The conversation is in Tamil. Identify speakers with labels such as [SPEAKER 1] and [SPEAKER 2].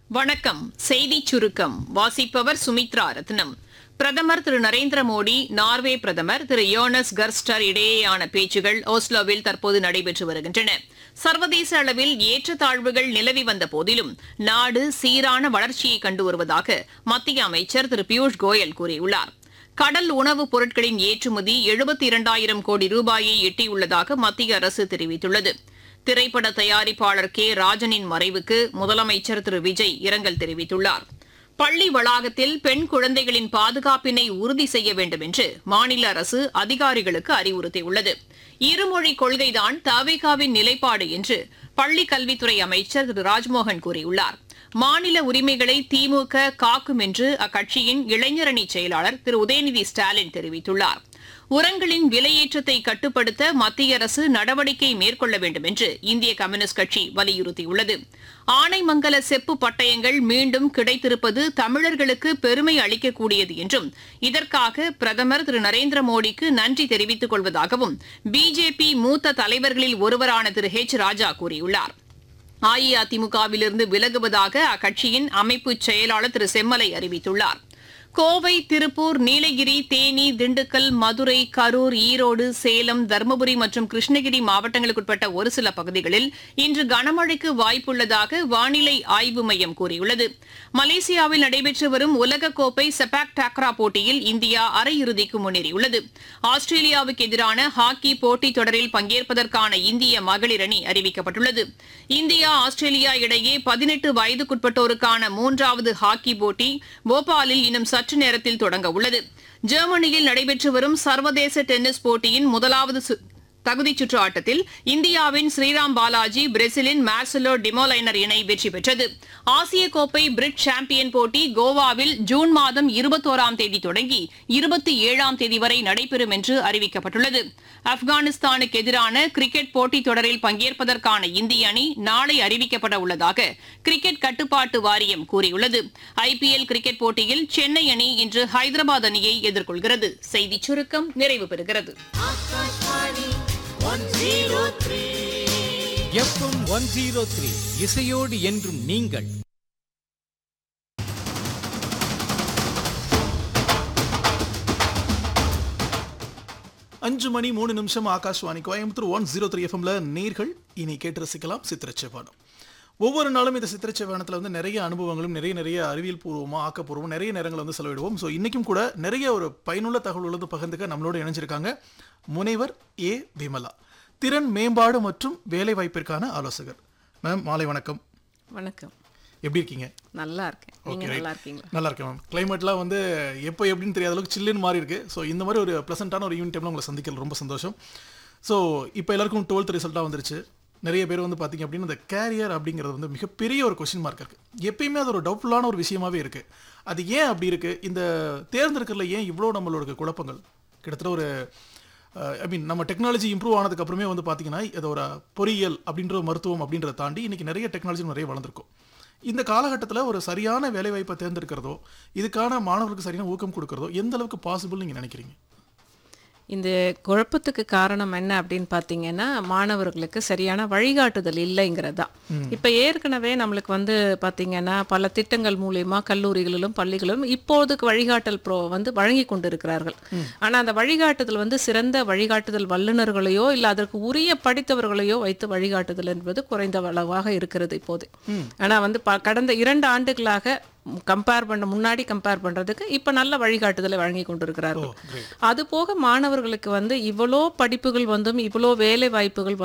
[SPEAKER 1] வணக்கம் செய்தி சுருக்கம் வாசிப்பவர் சுமித்ரா ரத்னம் பிரதமர் திரு நரேந்திர மோடி நார்வே பிரதமர் திரு யோனஸ் கர்ஸ்டர் இடையேயான பேச்சுகள் ஓஸ்லோவில் தற்போது நடைபெற்று வருகின்றன சர்வதேச அளவில் ஏற்றத்தாழ்வுகள் நிலவி வந்த போதிலும் நாடு சீரான வளர்ச்சியை கண்டு வருவதாக மத்திய அமைச்சர் திரு பியூஷ் கோயல் கூறியுள்ளார் கடல் உணவுப் பொருட்களின் ஏற்றுமதி எழுபத்தி இரண்டாயிரம் கோடி ரூபாயை எட்டியுள்ளதாக மத்திய அரசு தெரிவித்துள்ளது திரைப்பட தயாரிப்பாளர் கே ராஜனின் மறைவுக்கு முதலமைச்சர் திரு விஜய் இரங்கல் தெரிவித்துள்ளார் பள்ளி வளாகத்தில் பெண் குழந்தைகளின் பாதுகாப்பினை உறுதி செய்ய வேண்டும் என்று மாநில அரசு அதிகாரிகளுக்கு அறிவுறுத்தியுள்ளது இருமொழி கொள்கைதான் தவிகாவின் நிலைப்பாடு என்று பள்ளிக் கல்வித்துறை அமைச்சர் திரு ராஜ்மோகன் கூறியுள்ளார் மாநில உரிமைகளை திமுக காக்கும் என்று அக்கட்சியின் இளைஞரணி செயலாளர் திரு உதயநிதி ஸ்டாலின் தெரிவித்துள்ளார் உரங்களின் விலையேற்றத்தை கட்டுப்படுத்த மத்திய அரசு நடவடிக்கை மேற்கொள்ள வேண்டும் என்று இந்திய கம்யூனிஸ்ட் கட்சி வலியுறுத்தியுள்ளது ஆனைமங்கல செப்பு பட்டயங்கள் மீண்டும் கிடைத்திருப்பது தமிழர்களுக்கு பெருமை அளிக்கக்கூடியது என்றும் இதற்காக பிரதமர் திரு நரேந்திர மோடிக்கு நன்றி தெரிவித்துக் கொள்வதாகவும் பிஜேபி மூத்த தலைவர்களில் ஒருவரான திரு ஹெச் ராஜா கூறியுள்ளார் அஇஅதிமுகவிலிருந்து விலகுவதாக அக்கட்சியின் அமைப்பு செயலாளர் திரு செம்மலை அறிவித்துள்ளார் கோவை திருப்பூர் நீலகிரி தேனி திண்டுக்கல் மதுரை கரூர் ஈரோடு சேலம் தருமபுரி மற்றும் கிருஷ்ணகிரி மாவட்டங்களுக்குட்பட்ட ஒரு சில பகுதிகளில் இன்று கனமழைக்கு வாய்ப்புள்ளதாக வானிலை ஆய்வு மையம் கூறியுள்ளது மலேசியாவில் நடைபெற்று வரும் உலகக்கோப்பை செபாக் டாக்ரா போட்டியில் இந்தியா அரையிறுதிக்கு முன்னேறியுள்ளது ஆஸ்திரேலியாவுக்கு எதிரான ஹாக்கி போட்டித் தொடரில் பங்கேற்பதற்கான இந்திய மகளிர் அணி அறிவிக்கப்பட்டுள்ளது இந்தியா ஆஸ்திரேலியா இடையே பதினெட்டு வயதுக்குட்பட்டோருக்கான மூன்றாவது ஹாக்கி போட்டி போபாலில் இன்னும் சற்று நேரத்தில் தொடங்க உள்ளது ஜெர்மனியில் நடைபெற்று வரும் சர்வதேச டென்னிஸ் போட்டியின் முதலாவது சு- தகுதிச் சுற்று ஆட்டத்தில் இந்தியாவின் ஸ்ரீராம் பாலாஜி பிரேசிலின் மார்செலோ டிமோலைனர் இணை வெற்றி பெற்றது ஆசிய கோப்பை பிரிட் சாம்பியன் போட்டி கோவாவில் ஜூன் மாதம் இருபத்தோராம் தேதி தொடங்கி இருபத்தி ஏழாம் தேதி வரை நடைபெறும் என்று அறிவிக்கப்பட்டுள்ளது ஆப்கானிஸ்தானுக்கு எதிரான கிரிக்கெட் போட்டித் தொடரில் பங்கேற்பதற்கான இந்திய அணி நாளை அறிவிக்கப்பட உள்ளதாக கிரிக்கெட் கட்டுப்பாட்டு வாரியம் கூறியுள்ளது ஐபிஎல் கிரிக்கெட் போட்டியில் சென்னை அணி இன்று ஹைதராபாத் அணியை எதிர்கொள்கிறது செய்திச் சுருக்கம் நிறைவு பெறுகிறது
[SPEAKER 2] எஃப்எம் ஒன் ஜீரோ த்ரீ இசையோடு என்றும் நீங்கள்
[SPEAKER 3] அஞ்சு மணி மூணு நிமிஷம் Akashvani Coimbatore one zero three எஃப்எம்ல நேர்கள் இனி கேட்டு ரசிக்கலாம் சித்திரச்செவ்வானம் ஒவ்வொரு நாளும் இந்த சித்திரச்செவ்வானத்தில் வந்து நிறைய அனுபவங்களும் நிறைய நிறைய அறிவியல் பூர்வமாக ஆக்கப்பூர்வம் நிறைய நேரங்களை வந்து செலவிடுவோம் ஸோ இன்றைக்கும் கூட நிறைய ஒரு பயனுள்ள தகவல் வந்து பகிர்ந்துக்க நம்மளோட இணைஞ்சிருக்காங்க முனைவர் ஏ விமலா திறன் மேம்பாடு மற்றும் வேலைவாய்ப்பிற்கான ஆலோசகர் மேம் மாலை வணக்கம்
[SPEAKER 4] வணக்கம்
[SPEAKER 3] எப்படி இருக்கீங்க
[SPEAKER 4] நல்லா இருக்கேன் நீங்க
[SPEAKER 3] Okay, right.
[SPEAKER 4] நல்லா இருக்கீங்களா
[SPEAKER 3] நல்லா இருக்கேன் மேம் கிளைமேட்லாம் வந்து எப்போ எப்படின்னு தெரியாத அளவுக்கு சில்லுன்னு மாறி இருக்கு ஸோ இந்த மாதிரி ஒரு ப்ளசண்ட்டான ஒரு ஈவெண்ட் டைமில் உங்களை சந்திக்கல ரொம்ப சந்தோஷம் ஸோ இப்போ எல்லாருக்கும் டுவெல்த் ரிசல்ட்டாக வந்துருச்சு நிறைய பேர் வந்து பார்த்தீங்க அப்படின்னா இந்த கேரியர் அப்படிங்கிறது வந்து மிகப்பெரிய ஒரு கொஷின் மார்க் இருக்கு எப்பயுமே அது ஒரு டவுட்ஃபுல்லான ஒரு விஷயமாவே இருக்கு அது ஏன் அப்படி இருக்கு இந்த தேர்ந்தெடுக்கிறதுல ஏன் இவ்வளோ நம்மளோட குழப்பங்கள் கிட்டத்தட்ட ஒரு ஐ மீன் நம்ம டெக்னாலஜி இம்ப்ரூவ் ஆனதுக்கு அப்புறமே வந்து பார்த்தீங்கன்னா இது ஒரு பொறியியல் அப்படின்ற ஒரு மருத்துவம் அப்படின்றத தாண்டி இன்னைக்கு நிறைய டெக்னாலஜி நிறைய வளர்ந்துருக்கும் இந்த காலகட்டத்தில் ஒரு சரியான வேலைவாய்ப்பை தேர்ந்தெடுக்கிறதோ இதுக்கான மாணவர்களுக்கு சரியான ஊக்கம் கொடுக்கறதோ எந்த அளவுக்கு பாசிபிள் நீங்கள் நினைக்கிறீங்க
[SPEAKER 4] இந்த குழப்பத்துக்கு காரணம் என்ன அப்படின்னு பார்த்தீங்கன்னா மாணவர்களுக்கு சரியான வழிகாட்டுதல் இல்லைங்கிறது தான் இப்போ ஏற்கனவே நம்மளுக்கு வந்து பார்த்தீங்கன்னா பல திட்டங்கள் மூலியமா கல்லூரிகளிலும் பள்ளிகளிலும் இப்போதுக்கு வழிகாட்டல் ப்ரோ வந்து வழங்கி கொண்டிருக்கிறார்கள் ஆனால் அந்த வழிகாட்டுதல் வந்து சிறந்த வழிகாட்டுதல் வல்லுநர்களையோ இல்லை அதற்கு உரிய படித்தவர்களையோ வைத்து வழிகாட்டுதல் என்பது குறைந்த அளவாக இருக்கிறது இப்போது ஆனால் வந்து ப- கடந்த இரண்டு ஆண்டுகளாக கம்பேர் பண்ண முன்னாடி கம்பேர் பண்றதுக்கு இப்ப நல்ல வழிகாட்டுதலை வழங்கி கொண்டிருக்கிறார்கள் அது போக மாணவர்களுக்கு வந்து இவ்வளோ படிப்புகள் வந்தும் இவ்வளோ வேலை வாய்ப்புகள்